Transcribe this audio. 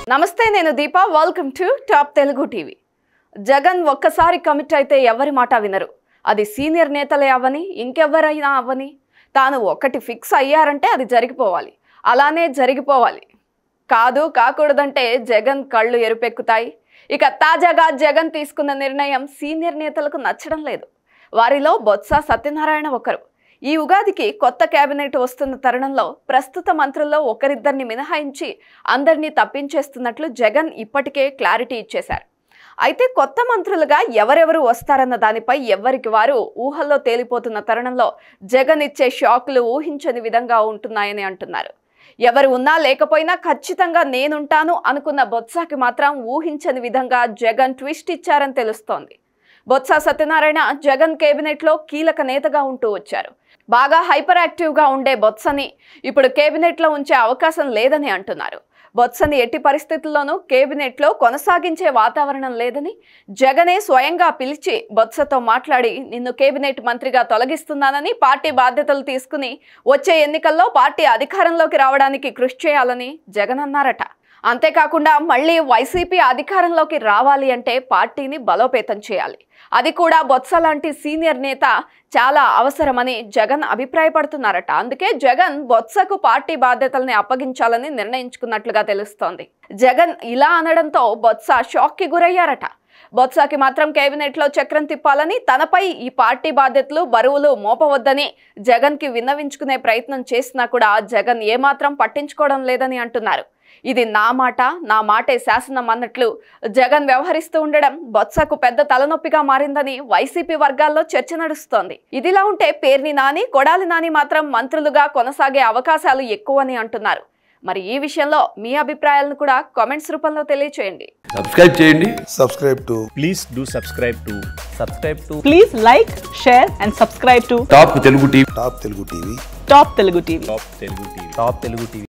నమస్తే నేను Deepa welcome to top Telugu TV Jagan ఒక్కసారి కమిట్ అయితే ఎవరి మాట వినరు అది సీనియర్ నేతలే అవ్వని ఇంకెవరైనా అవ్వని తాను ఒకటి ఫిక్స్ అయ్యారంటే అది జరిగిపోవాలి అలానే జరిగిపోవాలి కాదు కాకూడదంటే జగన్ కళ్ళు ఎరుపెక్కుతాయి ఇక తాజాగా జగన్ తీసుకున్న నిర్ణయం సీనియర్ నేతలకు నచ్చడం లేదు వారిలో బొత్స సత్యనారాయణ ఒకరు ఈ ఉగాదికి కొత్త కేబినెట్ వస్తున్న తరుణంలో ప్రస్తుత మంత్రుల్లో ఒకరిద్దరిని మినహాయించి అందరినీ తప్పించేస్తున్నట్లు జగన్ ఇప్పటికే క్లారిటీ ఇచ్చేశారు అయితే కొత్త మంత్రులుగా ఎవరెవరు వస్తారన్న దానిపై ఎవ్వరికి వారు ఊహల్లో తేలిపోతున్న తరుణంలో జగన్ ఇచ్చే షాకులు ఊహించని విధంగా ఉంటున్నాయని అంటున్నారు ఎవరు ఉన్నా లేకపోయినా ఖచ్చితంగా నేనుంటాను అనుకున్న బొత్సాకి మాత్రం ఊహించని విధంగా జగన్ ట్విస్ట్ ఇచ్చారని తెలుస్తోంది బొత్స సత్యనారాయణ జగన్ కేబినెట్లో కీలక నేతగా ఉంటూ వచ్చారు బాగా హైపర్ యాక్టివ్గా ఉండే బొత్సని ఇప్పుడు కేబినెట్లో ఉంచే అవకాశం లేదని అంటున్నారు బొత్సని ఎట్టి పరిస్థితుల్లోనూ కేబినెట్లో కొనసాగించే వాతావరణం లేదని జగనే స్వయంగా పిలిచి బొత్సతో మాట్లాడి నిన్ను కేబినెట్ మంత్రిగా తొలగిస్తున్నానని పార్టీ బాధ్యతలు తీసుకుని వచ్చే ఎన్నికల్లో పార్టీ అధికారంలోకి రావడానికి కృషి చేయాలని జగన్ అన్నారట అంతేకాకుండా మళ్ళీ వైసీపీ అధికారంలోకి రావాలి అంటే పార్టీని బలోపేతం చేయాలి అది కూడా బొత్స లాంటి సీనియర్ నేత చాలా అవసరమని జగన్ అభిప్రాయపడుతున్నారట అందుకే జగన్ బొత్సకు పార్టీ బాధ్యతల్ని అప్పగించాలని నిర్ణయించుకున్నట్లుగా తెలుస్తోంది జగన్ ఇలా అనడంతో బొత్స షాక్కి గురయ్యారట బొత్సాకి మాత్రం కేబినెట్లో చక్రం తిప్పాలని తనపై ఈ పార్టీ బాధ్యతలు బరువులు మోపవద్దని జగన్కి విన్నవించుకునే ప్రయత్నం చేసినా కూడా జగన్ ఏమాత్రం పట్టించుకోవడం లేదని అంటున్నారు ఇది నా మాట నా మాటే శాసనం అన్నట్లు జగన్ వ్యవహరిస్తూ ఉండడం బొత్సకు పెద్ద తలనొప్పిగా మారిందని వైసీపీ వర్గాల్లో చర్చ నడుస్తోంది ఇదిలా ఉంటే పేర్ని నాని కొడాలి నాని మాత్రం మంత్రులుగా కొనసాగే అవకాశాలు ఎక్కువని అంటున్నారు మరి ఈ విషయంలో మీ అభిప్రాయాలను కూడా కామెంట్స్ రూపంలో తెలియచేయండి సబ్స్క్రైబ్ చేయండి subscribe to please do subscribe to subscribe to Please like, share, and subscribe to top Telugu TV Top Telugu TV. Top Telugu TV. top telugu tv top telugu tv